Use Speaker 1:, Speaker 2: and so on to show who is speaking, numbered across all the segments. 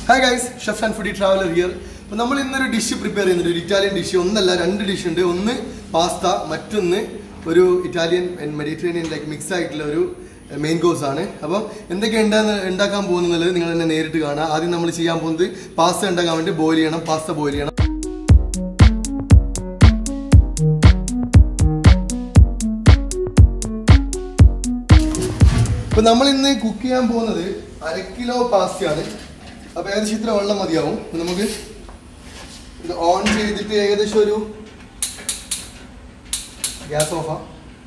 Speaker 1: hi guys chef and foodie traveller here അപ്പോൾ നമ്മൾ ഇന്നൊരു ഡിഷ് പ്രിപ്പയർ ചെയ്യുന്നുണ്ട് ഒരു ഇറ്റാലിയൻ ഡിഷ് ഒന്നല്ല രണ്ട് ഡിഷ് ഉണ്ട് ഒന്ന് പാസ്ത മറ്റൊന്ന് ഒരു Italian and Mediterranean like mix ആയിട്ടുള്ള ഒരു മെയിൻ കോഴ്സ് ആണ് അപ്പം എന്തൊക്കെ ഉണ്ടാന്ന് ഉണ്ടാക്കാൻ പോകുന്നത് നിങ്ങൾ തന്നെ നേരിട്ട് കാണാം ആദ്യം നമ്മൾ ചെയ്യാൻ പോകുന്നത് പാസ്ത ഉണ്ടാക്കാൻ വേണ്ടി ബോയിൽ ചെയ്യണം പാസ്ത ബോയിൽ ചെയ്യണം ഇപ്പൊ നമ്മൾ ഇന്ന് കുക്ക് ചെയ്യാൻ പോകുന്നത് അര കിലോ പാസ്തയാണ് അപ്പൊ ഏകദേശം ഇത്ര വെള്ളം മതിയാവും അപ്പൊ നമുക്ക് ഇത് ഓൺ ചെയ്തിട്ട് ഏകദേശം ഒരു ഗ്യാസ് ഓഫാ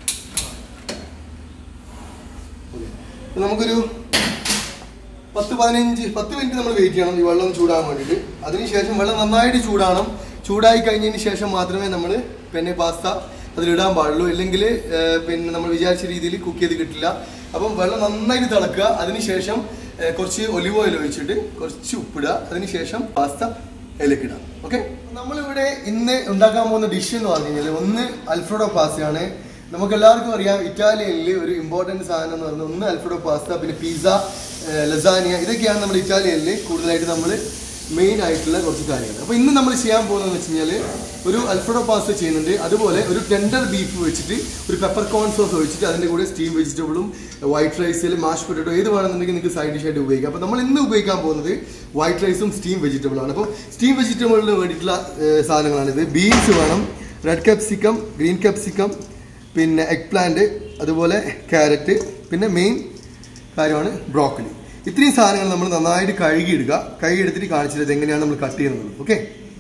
Speaker 1: അപ്പൊ നമുക്കൊരു പത്ത് പതിനഞ്ച് പത്ത് മിനിറ്റ് നമ്മൾ വെയിറ്റ് ചെയ്യണം ഈ വെള്ളം ഒന്ന് ചൂടാകാൻ വേണ്ടിയിട്ട് അതിനുശേഷം വെള്ളം നന്നായിട്ട് ചൂടാകണം ചൂടായി കഴിഞ്ഞതിന് ശേഷം മാത്രമേ നമ്മൾ പിന്നെ പാസ്ത അതിലിടാൻ പാടുള്ളൂ ഇല്ലെങ്കിൽ പിന്നെ നമ്മൾ വിചാരിച്ച രീതിയിൽ കുക്ക് ചെയ്ത് കിട്ടില്ല അപ്പം വെള്ളം നന്നായിട്ട് തിളക്കുക അതിനുശേഷം ഏഹ്, കുറച്ച് ഒലിവ് ഓയിൽ ഒഴിച്ചിട്ട് കുറച്ച് ഉപ്പിടുക അതിനുശേഷം പാസ്ത അതിലേക്ക് ഇടാം ഓക്കെ നമ്മളിവിടെ ഇന്ന് ഉണ്ടാക്കാൻ പോകുന്ന ഡിഷ് എന്ന് പറഞ്ഞു കഴിഞ്ഞാൽ ഒന്ന് അൽഫ്രഡോ പാസ്തയാണ് നമുക്ക് എല്ലാവർക്കും അറിയാം ഇറ്റാലിയനിൽ ഒരു ഇമ്പോർട്ടൻറ്റ് സാധനം എന്ന് പറയുന്നത് ഒന്ന് അൽഫ്രഡോ പാസ്ത പിന്നെ പിസ്സ ലസാനിയ ഇതൊക്കെയാണ് നമ്മൾ ഇറ്റാലിയനിൽ കൂടുതലായിട്ട് നമ്മൾ മെയിൻ ആയിട്ടുള്ള കുറച്ച് കാര്യങ്ങൾ അപ്പോൾ ഇന്ന് നമ്മൾ ചെയ്യാൻ പോകുന്നതെന്ന് വെച്ച് കഴിഞ്ഞാൽ ഒരു അൽഫ്രഡോ പാസ്ത ചെയ്യുന്നുണ്ട് അതുപോലെ ഒരു ടെൻഡർ ബീഫ് വെച്ചിട്ട് ഒരു പെപ്പർ കോൺ സോസ് ഒഴിച്ചിട്ട് അതിൻ്റെ കൂടെ സ്റ്റീം വെജിറ്റബിളും വൈറ്റ് റൈസിൽ മാഷ് പൊട്ടറ്റോ ഏത് വേണമെന്നുണ്ടെങ്കിൽ നിങ്ങൾക്ക് സൈഡ് ഡിഷായിട്ട് ഉപയോഗിക്കാം അപ്പോൾ നമ്മൾ ഇന്ന് ഉപയോഗിക്കാൻ പോകുന്നത് വൈറ്റ് റൈസും സ്റ്റീം വെജിറ്റബിളാണ് അപ്പോൾ സ്റ്റീം വെജിറ്റബിളിന് വേണ്ടിയിട്ടുള്ള ഏഹ്, സാധനങ്ങളാണിത് ബീൻസ് വേണം റെഡ് ക്യാപ്സിക്കം ഗ്രീൻ ക്യാപ്സിക്കം പിന്നെ എഗ് പ്ലാന്റ് അതുപോലെ ക്യാരറ്റ് പിന്നെ മെയിൻ കാര്യമാണ് ബ്രോക്കലി ഇത്രയും സാധനങ്ങൾ നമ്മൾ നന്നായിട്ട് കഴുകിയിടുക കഴുകിയെടുത്തിട്ട് കാണിച്ചിട്ട് എങ്ങനെയാണ് നമ്മൾ കട്ട് ചെയ്യുന്നത് ഓക്കെ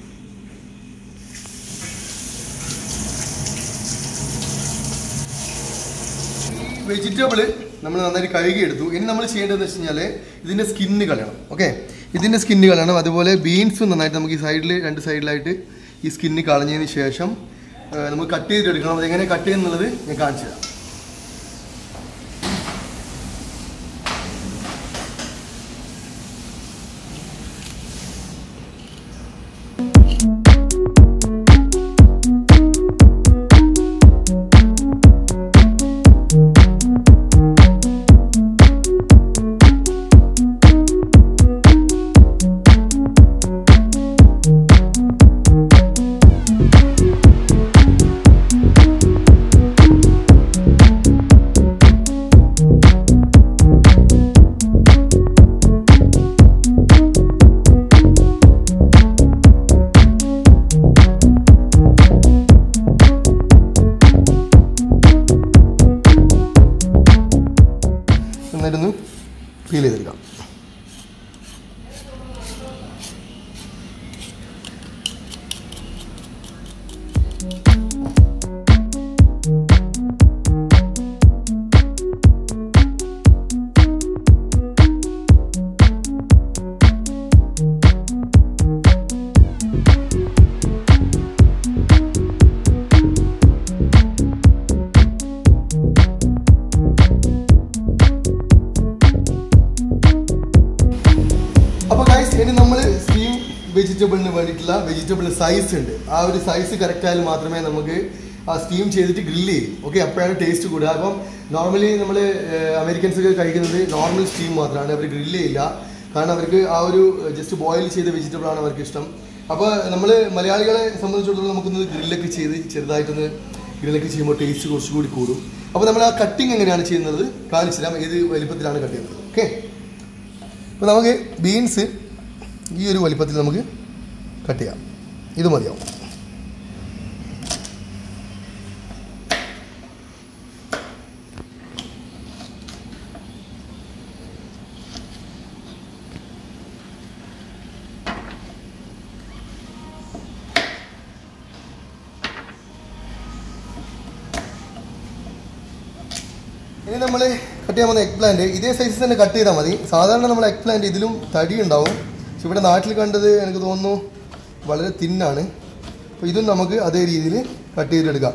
Speaker 1: വെജിറ്റബിൾ നമ്മൾ നന്നായിട്ട് കഴുകിയെടുത്തു ഇനി നമ്മൾ ചെയ്യേണ്ടതെന്ന് വെച്ച് കഴിഞ്ഞാൽ ഇതിൻ്റെ സ്കിന്ന് കളയണം ഓക്കെ ഇതിൻ്റെ സ്കിന്ന് കളയണം അതുപോലെ ബീൻസും നന്നായിട്ട് നമുക്ക് ഈ സൈഡിൽ രണ്ട് സൈഡിലായിട്ട് ഈ സ്കിന്ന് കളഞ്ഞതിന് ശേഷം ആ, നമുക്ക് കട്ട് ചെയ്തെടുക്കണം അതെങ്ങനെ കട്ട് ചെയ്യുന്നുള്ളത് ഞാൻ കാണിച്ചു തരാം എന്നിട്ടൊന്ന് ഫീൽ ചെയ്തെടുക്കാം അപ്പോൾ ഗൈസ് ഇനി നമ്മൾ സ്റ്റീം വെജിറ്റബിളിന് വേണ്ടിയിട്ടുള്ള വെജിറ്റബിൾ സൈസ് ഉണ്ട് ആ ഒരു സൈസ് കറക്റ്റ് ആയാൽ മാത്രമേ നമുക്ക് ആ സ്റ്റീം ചെയ്തിട്ട് ഗ്രില്ല് ചെയ്യും ഓക്കെ അപ്പോഴാണ് ടേസ്റ്റ് കൂടുക അപ്പം നോർമലി നമ്മൾ അമേരിക്കൻസ് ഒക്കെ കഴിക്കുന്നത് നോർമൽ സ്റ്റീം മാത്രമാണ് അവർ ഗ്രില്ല് ചെയ്യില്ല കാരണം അവർക്ക് ആ ഒരു ജസ്റ്റ് ബോയിൽ ചെയ്ത വെജിറ്റബിൾ ആണ് അവർക്ക് ഇഷ്ടം അപ്പോൾ നമ്മൾ മലയാളികളെ സംബന്ധിച്ചിടത്തോളം നമുക്കൊന്ന് ഗ്രില്ലൊക്കെ ചെയ്ത് ചെറുതായിട്ടൊന്ന് ഗ്രില്ലൊക്കെ ചെയ്യുമ്പോൾ ടേസ്റ്റ് കുറച്ചുകൂടി കൂടും അപ്പോൾ നമ്മൾ ആ കട്ടിങ് എങ്ങനെയാണ് ചെയ്യുന്നത് കാണിച്ചു തരാം ഏത് വലിപ്പത്തിലാണ് കട്ട് ചെയ്യുന്നത് ഓക്കെ അപ്പോൾ നമുക്ക് ബീൻസ് ഈ ഒരു വലിപ്പത്തിൽ നമുക്ക് കട്ട് ചെയ്യാം ഇത് മതിയാവും ഇനി നമ്മൾ കട്ട് ചെയ്യാൻ പോകുന്ന എഗ് പ്ലാന്റ് ഇതേ സൈസിൽ തന്നെ കട്ട് ചെയ്താൽ മതി സാധാരണ നമ്മൾ എഗ് പ്ലാന്റ് ഇതിലും തടി ഉണ്ടാവും പക്ഷെ ഇവിടെ നാട്ടിൽ കണ്ടത് എനിക്ക് തോന്നുന്നു വളരെ തിന്നാണ് അപ്പോൾ ഇതും നമുക്ക് അതേ രീതിയിൽ കട്ട് ചെയ്തെടുക്കാം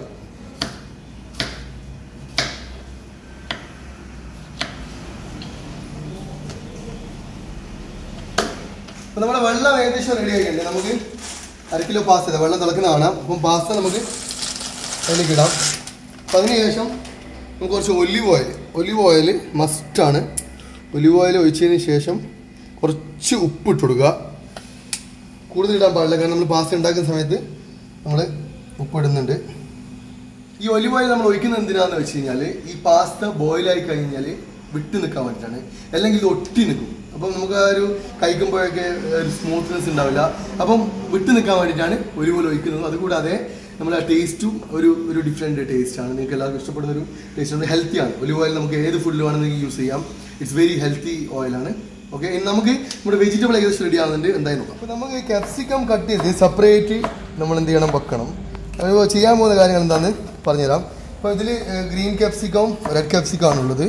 Speaker 1: അപ്പോൾ നമ്മുടെ വെള്ളം ഏകദേശം റെഡി ആയിട്ടുണ്ട് നമുക്ക് അര കിലോ പാസ്ത വെള്ളം തിളക്കുന്ന കാണാം അപ്പം പാസ്ത നമുക്ക് അതിലേക്ക് ഇടാം അപ്പം അതിനുശേഷം നമുക്ക് കുറച്ച് ഒലിവ് ഓയിൽ ഒലിവ് ഓയിൽ മസ്റ്റാണ് ഒലിവ് ഓയിൽ ഒഴിച്ചതിന് ശേഷം കുറച്ച് ഉപ്പ് ഇട്ട് കൊടുക്കുക കൂടുതൽ ഇടാൻ പാടില്ല കാരണം നമ്മൾ പാസ്ത ഉണ്ടാക്കുന്ന സമയത്ത് നമ്മൾ ഉപ്പ് ഇടുന്നുണ്ട് ഈ ഒലിവ് ഓയിൽ നമ്മൾ ഒഴിക്കുന്നത് എന്തിനാന്ന് വെച്ച് കഴിഞ്ഞാൽ ഈ പാസ്ത ബോയിലായി കഴിഞ്ഞാൽ വിട്ട് നിൽക്കാൻ വേണ്ടിയിട്ടാണ് അല്ലെങ്കിൽ ഇത് ഒട്ടി നിൽക്കും അപ്പം നമുക്ക് ആ ഒരു കഴിക്കുമ്പോഴൊക്കെ ഒരു സ്മൂത്ത്നെസ് ഉണ്ടാവില്ല അപ്പം വിട്ട് നിൽക്കാൻ വേണ്ടിയിട്ടാണ് ഒലിവ് ഓയിൽ ഒഴിക്കുന്നത് അതുകൂടാതെ നമ്മൾ ആ ടേസ്റ്റും ഒരു ഒരു ഡിഫറെൻറ്റ് ടേസ്റ്റാണ് നിങ്ങൾക്ക് എല്ലാവർക്കും ഇഷ്ടപ്പെടുന്ന ഒരു ടേസ്റ്റ് ഹെൽത്തിയാണ് ഒലിവ് ഓയിൽ നമുക്ക് ഏത് ഫുഡിൽ വേണമെങ്കിൽ യൂസ് ചെയ്യാം ഇറ്റ്സ് വെരി ഹെൽത്തി ഓയിലാണ് ഓക്കെ ഇനി നമുക്ക് നമ്മുടെ വെജിറ്റബിൾ ഏകദേശം റെഡി ആവുന്നുണ്ട് എന്തായി നോക്കാം അപ്പോൾ നമുക്ക് ക്യാപ്സിക്കം കട്ട് ചെയ്ത് സെപ്പറേറ്റ് നമ്മൾ എന്ത് ചെയ്യണം വെക്കണം അത് ചെയ്യാൻ പോകുന്ന കാര്യങ്ങൾ എന്താണെന്ന് പറഞ്ഞുതരാം അപ്പോൾ ഇതിൽ ഗ്രീൻ ക്യാപ്സിക്കവും റെഡ് ക്യാപ്സിക്കം ആണുള്ളത്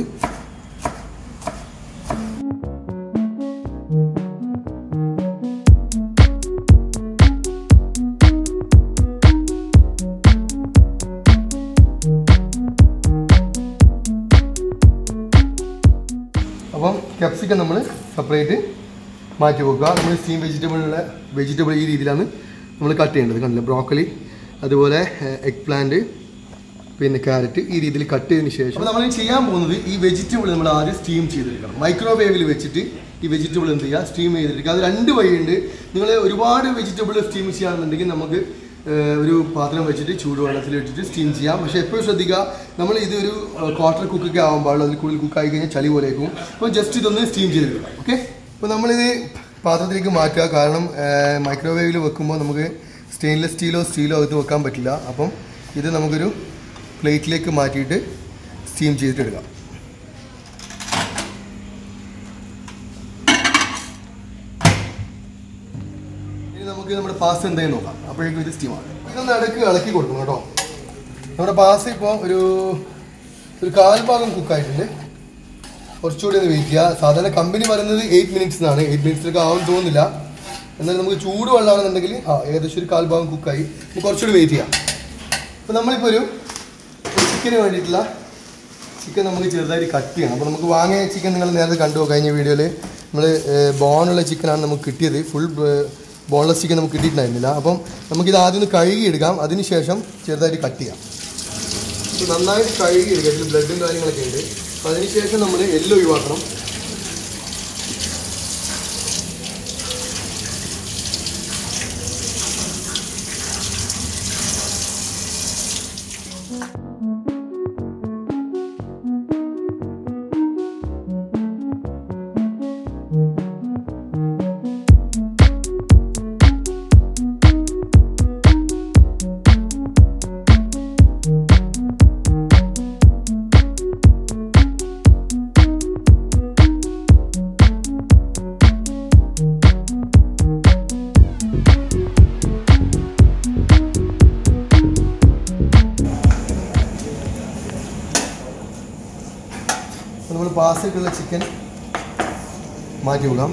Speaker 1: അപ്പം ക്യാപ്സിക്കം നമ്മൾ സെപ്പറേറ്റ് മാറ്റി വെക്കുക നമ്മൾ സ്റ്റീം വെജിറ്റബിളിലെ വെജിറ്റബിൾ ഈ രീതിയിലാണ് നമ്മൾ കട്ട് ചെയ്യേണ്ടത് കണ്ടില്ല ബ്രോക്കലി അതുപോലെ എഗ് പ്ലാന്റ് പിന്നെ ക്യാരറ്റ് ഈ രീതിയിൽ കട്ട് ചെയ്തതിന് ശേഷം അപ്പോൾ നമ്മൾ ചെയ്യാൻ പോകുന്നത് ഈ വെജിറ്റബിൾ നമ്മൾ ആദ്യം സ്റ്റീം ചെയ്തെടുക്കണം മൈക്രോവേവിൽ വെച്ചിട്ട് ഈ വെജിറ്റബിൾ എന്ത് ചെയ്യുക സ്റ്റീം ചെയ്തെടുക്കുക അത് രണ്ട് വഴിയുണ്ട് നിങ്ങൾ ഒരുപാട് വെജിറ്റബിൾ സ്റ്റീം ചെയ്യുകയാണെന്നുണ്ടെങ്കിൽ നമുക്ക് ഏഹ്, ഒരു പാത്രം വെച്ചിട്ട് ചൂടുവെള്ളത്തിൽ ഇട്ടിട്ട് സ്റ്റീം ചെയ്യാം പക്ഷേ എപ്പോഴും ശ്രദ്ധിക്കുക നമ്മൾ ഇത് ഒരു ക്വാർട്ടർ കുക്കൊക്കെ ആവാൻ പാടുള്ളൂ അതിൽ കൂടുതൽ കുക്കായി കഴിഞ്ഞാൽ ചളി പോലേക്കും അപ്പോൾ ജസ്റ്റ് ഇതൊന്ന് സ്റ്റീം ചെയ്തെടുക്കാം ഓക്കെ അപ്പോൾ നമ്മളിത് പാത്രത്തിലേക്ക് മാറ്റുക കാരണം മൈക്രോവേവിൽ വെക്കുമ്പോൾ നമുക്ക് സ്റ്റെയിൻലെസ് സ്റ്റീലോ സ്റ്റീലോ അകത്ത് വെക്കാൻ പറ്റില്ല അപ്പം ഇത് നമുക്കൊരു പ്ലേറ്റിലേക്ക് മാറ്റിയിട്ട് സ്റ്റീം ചെയ്തിട്ട് എടുക്കാം ഇനി നമുക്ക് നമ്മുടെ പാസ് എന്തായാലും നോക്കാം അപ്പോഴേക്കും ഇത് സ്റ്റീമാണ് ഇതൊന്ന് ഇടയ്ക്ക് ഇളക്കി കൊടുക്കണം കേട്ടോ നമ്മുടെ പാസ് ഇപ്പോൾ ഒരു ഒരു കാൽ ഭാഗം കുക്കായിട്ടുണ്ട് കുറച്ചുകൂടി ഒന്ന് വെയിറ്റ് ചെയ്യുക സാധാരണ കമ്പനി പറയുന്നത് എയ്റ്റ് മിനിറ്റ്സ് എന്നാണ് എയ്റ്റ് മിനിറ്റ്സിലൊക്കെ ആവും തോന്നുന്നില്ല എന്നാൽ നമുക്ക് ചൂട് വെള്ളമാണെന്നുണ്ടെങ്കിൽ ആ ഏകദേശം ഒരു കാൽ ഭാഗം കുക്കായി നമുക്ക് കുറച്ചുകൂടി വെയിറ്റ് ചെയ്യാം അപ്പോൾ നമ്മളിപ്പോൾ ഒരു ചിക്കന് വേണ്ടിയിട്ടുള്ള ചിക്കൻ നമുക്ക് ചെറുതായിട്ട് കട്ട് ചെയ്യണം അപ്പോൾ നമുക്ക് വാങ്ങിയ ചിക്കൻ നിങ്ങൾ നേരത്തെ കണ്ടു കഴിഞ്ഞ വീഡിയോയിൽ നമ്മൾ ബോണുള്ള ചിക്കനാണ് നമുക്ക് കിട്ടിയത് ഫുൾ ബോൺലെസ് ചിക്കൻ നമുക്ക് കിട്ടിയിട്ടുണ്ടായിരുന്നില്ല അപ്പം നമുക്കിത് ആദ്യം ഒന്ന് കഴുകിയെടുക്കാം അതിന് ശേഷം ചെറുതായിട്ട് കട്ട് ചെയ്യാം ഇത് നന്നായിട്ട് കഴുകിയെടുക്കുക ഇതിൽ ബ്ലഡും കാര്യങ്ങളൊക്കെ ഉണ്ട് അപ്പോൾ അതിന് ശേഷം നമ്മൾ എല്ല് ഒഴിവാക്കണം അപ്പോൾ നമ്മൾ പാസ്സൊക്കെയുള്ള ചിക്കൻ മാറ്റി വിടാം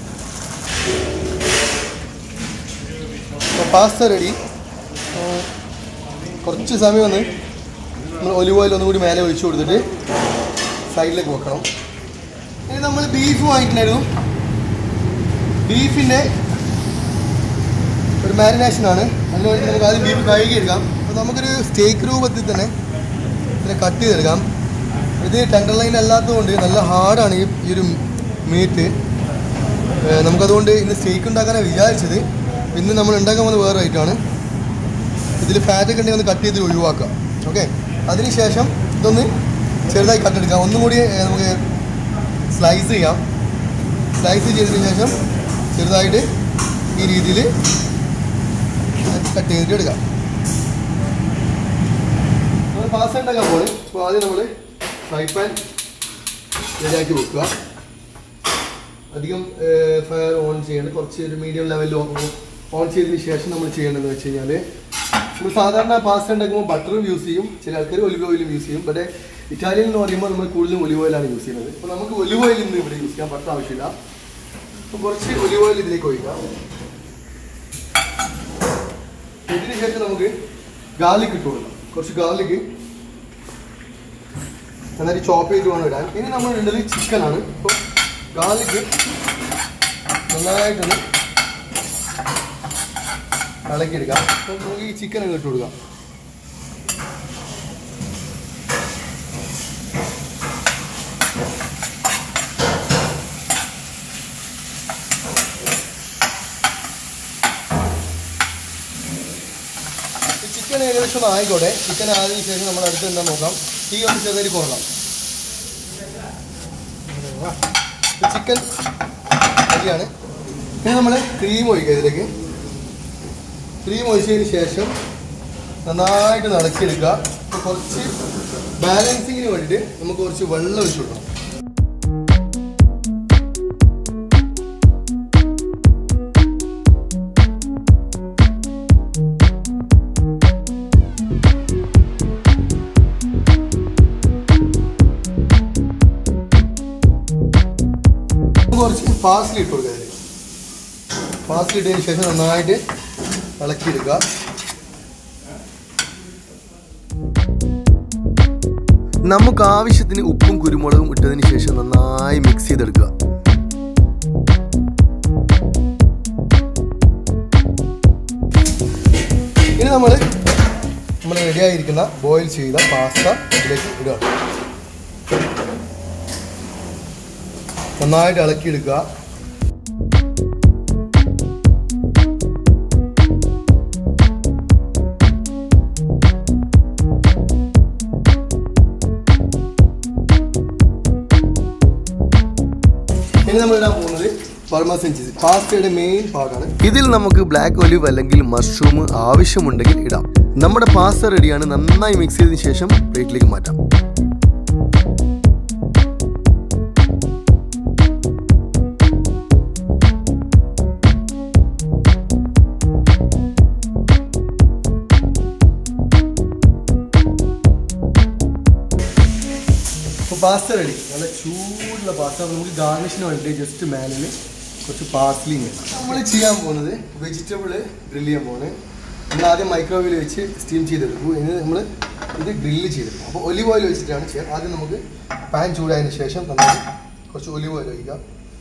Speaker 1: അപ്പോൾ പാസ്ത റെഡി കുറച്ച് സമയം ഒന്ന് നമ്മൾ ഒലിവ് ഓയിൽ ഒന്നും കൂടി മേലെ ഒഴിച്ചു കൊടുത്തിട്ട് സൈഡിലേക്ക് വെക്കണം ഇനി നമ്മൾ ബീഫ് വാങ്ങിയിട്ടുണ്ടായിരുന്നു ബീഫിൻ്റെ ഒരു മാരിനേഷനാണ് അതിന് വേണ്ടി നമുക്ക് ആദ്യം ബീഫ് കഴുകിയെടുക്കാം അപ്പോൾ നമുക്കൊരു സ്റ്റേക്ക് രൂപത്തിൽ തന്നെ ഇതിനെ കട്ട് ചെയ്തെടുക്കാം ഇത് ടെൻഡർ ലൈൻ അല്ലാത്തതുകൊണ്ട് നല്ല ഹാർഡാണ് ഈ ഈ ഒരു മീറ്റ് ഏഹ് നമുക്കതുകൊണ്ട് ഇന്ന് സ്റ്റേക്ക് ഉണ്ടാക്കാനാണ് വിചാരിച്ചത് ഇന്ന് നമ്മൾ ഉണ്ടാക്കാൻ പോകുന്നത് വേറെ ആയിട്ടാണ് ഇതിൽ ഫാറ്റൊക്കെ ഉണ്ടെങ്കിൽ ഒന്ന് കട്ട് ചെയ്ത് ഒഴിവാക്കുക ഓക്കെ അതിനുശേഷം ഇതൊന്ന് ചെറുതായി കട്ടെടുക്കാം ഒന്നും കൂടി ഏഹ് നമുക്ക് സ്ലൈസ് ചെയ്യാം സ്ലൈസ് ചെയ്തതിന് ശേഷം ചെറുതായിട്ട് ഈ രീതിയിൽ കട്ട് ചെയ്തിട്ട് എടുക്കാം നമ്മൾ പാസ് ഉണ്ടാക്കാൻ പോണ് അപ്പോൾ ആദ്യം നമ്മൾ ഫ്രൈ പാൻ റെഡിയാക്കി വെക്കുക അധികം ഫയർ ഓൺ ചെയ്യേണ്ട കുറച്ച് ഒരു മീഡിയം ലെവലിൽ ഓൺ ചെയ്തതിന് ശേഷം നമ്മൾ ചെയ്യേണ്ടതെന്ന് വെച്ച് കഴിഞ്ഞാൽ നമ്മൾ സാധാരണ പാസ്ത ഉണ്ടാക്കുമ്പോൾ ബട്ടറും യൂസ് ചെയ്യും ചില ആൾക്കാർ ഒലിവ് ഓയിലും യൂസ് ചെയ്യും പക്ഷേ ഇറ്റാലിയൻ എന്ന് പറയുമ്പോൾ നമ്മൾ കൂടുതലും ഒലിവ് ഓയിലാണ് യൂസ് ചെയ്യുന്നത് അപ്പോൾ നമുക്ക് ഒലിവ് ഓയിൽ ഇന്ന് ഇവിടെ യൂസ് ചെയ്യാൻ ബട്ടർ ആവശ്യമില്ല അപ്പോൾ കുറച്ച് ഒലിവ് ഓയിൽ ഇതിലേക്ക് ഒഴിക്കാം ഇതിന് ശേഷം നമുക്ക് ഗാർലിക് ഇട്ട് കൊടുക്കാം കുറച്ച് ഗാർലിക് നന്നായിട്ട് ചോപ്പ് ചെയ്ത് വേണം ഇടാൻ ഇനി നമ്മൾ ഇടേണ്ടത് ചിക്കനാണ് അപ്പോൾ ഗാർലിക് നന്നായിട്ടൊന്ന് ഇളക്കിയെടുക്കാം അപ്പോൾ നമുക്ക് ഈ ചിക്കൻ അങ്ങ് ഇട്ട് കൊടുക്കാം ചിക്കൻ ഏകദേശം ഒന്ന് ആയിക്കോട്ടെ ചിക്കൻ ആയതിനു ശേഷം നമ്മൾ അടുത്ത് എന്താ നോക്കാം തീ ഒന്ന് ചെറുതായിട്ട് കുറക്കാം ചിക്കൻ റെഡിയാണ് ഇനി നമ്മൾ ക്രീം ഒഴിക്കുക ഇതിലേക്ക് ക്രീം ഒഴിച്ചതിന് ശേഷം നന്നായിട്ട് നടക്കിയെടുക്കുക അപ്പോൾ കുറച്ച് ബാലൻസിങ്ങിന് വേണ്ടിയിട്ട് നമുക്ക് കുറച്ച് വെള്ളം ഒഴിച്ചു കൊടുക്കണം നമുക്ക് കുറച്ച് പാസ്ലി ഇട്ട് കൊടുക്കുക അതിൽ പാസ്ലി ഇട്ടതിന് ശേഷം നന്നായിട്ട് ഇളക്കിയെടുക്കുക
Speaker 2: നമുക്ക് ആവശ്യത്തിന് ഉപ്പും കുരുമുളകും ഇട്ടതിന് ശേഷം നന്നായി മിക്സ് ചെയ്തെടുക്കുക
Speaker 1: ഇനി നമ്മൾ നമ്മൾ റെഡിയായിരിക്കുന്ന ബോയിൽ ചെയ്ത പാസ്ത ഇതിലേക്ക് ഇടുക നന്നായിട്ട് ഇളക്കിയെടുക്കുക ഇനി നമ്മൾ ഇടാൻ പോകുന്നത് പർമസൻ ചീസ് പാസ്തയുടെ മെയിൻ പാർട്ടാണ്
Speaker 2: ഇതിൽ നമുക്ക് ബ്ലാക്ക് ഒലിവ് അല്ലെങ്കിൽ മഷ്റൂം ആവശ്യമുണ്ടെങ്കിൽ ഇടാം നമ്മുടെ പാസ്ത റെഡിയാണ് നന്നായി മിക്സ് ചെയ്തതിന് ശേഷം പ്ലേറ്റിലേക്ക് മാറ്റാം
Speaker 1: അപ്പോൾ പാസ്ത റെഡി നല്ല ചൂടുള്ള പാസ്ത അപ്പോൾ നമുക്ക് ഗാർണിഷിന് വേണ്ടി ജസ്റ്റ് മേലിൽ കുറച്ച് പാസ്ലിങ് നമ്മൾ ചെയ്യാൻ പോകുന്നത് വെജിറ്റബിൾ ഗ്രില്ല് ചെയ്യാൻ പോകുന്നത് നമ്മൾ ആദ്യം മൈക്രോവേവിൽ വെച്ച് സ്റ്റീം ചെയ്തെടുക്കും ഇനി നമ്മൾ ഇത് ഗ്രില്ല് ചെയ്തെടുക്കും അപ്പോൾ ഒലിവ് ഓയിൽ വെച്ചിട്ടാണ് ചെയ്യാൻ ആദ്യം നമുക്ക് പാൻ ചൂടായതിന് ശേഷം നമ്മൾ കുറച്ച് ഒലിവ് ഓയിൽ ഒഴിക്കാം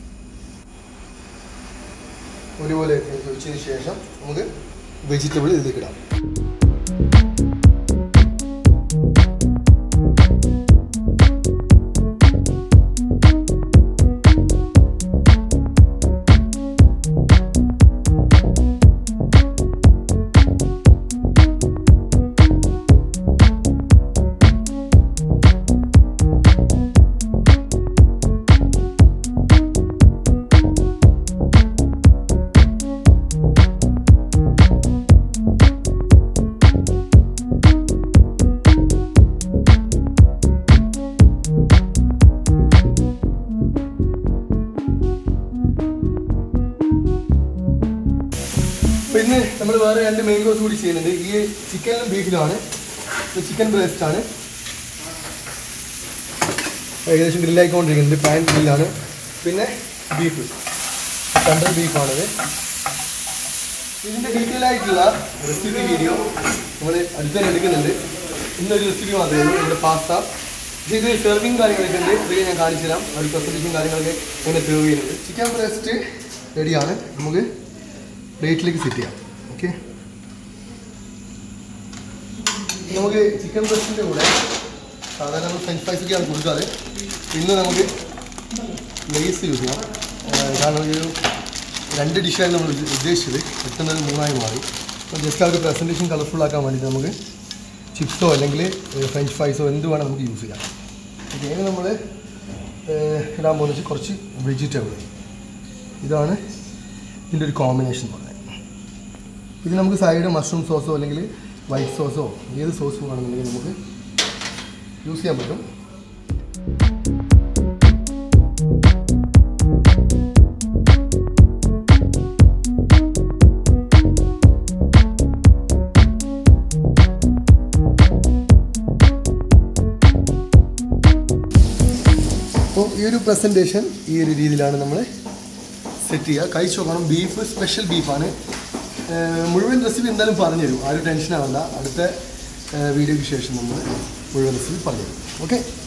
Speaker 1: ഒലിവ് ഓയിൽ ഒഴിച്ചതിന് ശേഷം നമുക്ക് വെജിറ്റബിൾ ഇതിലേക്ക് ഇടാം പിന്നെ നമ്മൾ വേറെ രണ്ട് മെയിൻ കോഴ്സ് കൂടി ചെയ്യുന്നുണ്ട് ഈ ചിക്കനിലും ബീഫിലുമാണ് ചിക്കൻ ബ്രസ്റ്റ് ആണ് ഏകദേശം ഗ്രില്ലായിക്കൊണ്ടിരിക്കുന്നുണ്ട് പാൻ ഗ്രില്ലാണ് പിന്നെ ബീഫ് കണ്ടൽ ബീഫാണിത് ഇതിൻ്റെ ഡീറ്റെയിൽ ആയിട്ടുള്ള റെസിപ്പി വീഡിയോ നമ്മൾ അടുത്ത് തന്നെ എടുക്കുന്നുണ്ട് ഇന്നൊരു റെസിപ്പി മാത്രമേ ഉള്ളൂ നമ്മുടെ പാസ്ത പക്ഷേ ഇത് സെർവിങ് കാര്യങ്ങളൊക്കെ ഉണ്ട് ഇതൊക്കെ ഞാൻ കാണിച്ചു തരാം ഒരു പ്രസൻറ്റേഷൻ കാര്യങ്ങളൊക്കെ എങ്ങനെ സെർവ് ചെയ്യുന്നുണ്ട് ചിക്കൻ ബ്രസ്റ്റ് റെഡിയാണ് നമുക്ക് പ്ലേറ്റിലേക്ക് സെറ്റ് ചെയ്യാം ഓക്കെ നമുക്ക് ചിക്കൻ ബ്രസ്റ്റിൻ്റെ കൂടെ സാധാരണ നമ്മൾ ഫ്രഞ്ച് ഫ്രൈസൊക്കെയാണ് കൊടുക്കാറ് ഇന്ന് നമുക്ക് ലേസ് യൂസ് ചെയ്യാം ആ, കാരണം ഒരു രണ്ട് ഡിഷാണ് നമ്മൾ ഉദ്ദ- ഉദ്ദേശിച്ചത് പെട്ടെന്ന് ഒരു മൂന്നായി മാറി അപ്പോൾ ജസ്റ്റ് ആ ഒരു പ്രസൻറ്റേഷൻ കളർഫുൾ ആക്കാൻ വേണ്ടിയിട്ട് നമുക്ക് ചിപ്സോ അല്ലെങ്കിൽ ഫ്രഞ്ച് ഫ്രൈസോ എന്ത് വേണം നമുക്ക് യൂസ് ചെയ്യാം ഇതിന് നമ്മൾ ഇടാൻ പോകുന്നത് വെച്ചാൽ കുറച്ച് വെജിറ്റബിൾ ഇതാണ് ഇതിൻ്റെ ഒരു കോമ്പിനേഷൻ എന്ന് പറയുന്നത് ഇത് നമുക്ക് സൈഡ് മഷ്റൂം സോസോ അല്ലെങ്കിൽ വൈറ്റ് സോസോ ഏത് സോസ് വേണമെന്നുണ്ടെങ്കിൽ നമുക്ക് യൂസ് ചെയ്യാൻ പറ്റും അപ്പോൾ ഈ ഒരു പ്രസൻറ്റേഷൻ ഈ ഒരു രീതിയിലാണ് നമ്മൾ സെറ്റ് ചെയ്യുക കഴിച്ചു നോക്കണം ബീഫ് സ്പെഷ്യൽ ബീഫാണ് മുഴുവൻ റെസിപ്പി എന്തായാലും പറഞ്ഞുതരും ആ ഒരു ടെൻഷൻ ആവണ്ട അടുത്ത വീഡിയോയ്ക്ക് ശേഷം നമ്മൾ മുഴുവൻ റെസിപ്പി പറഞ്ഞുതരും ഓക്കെ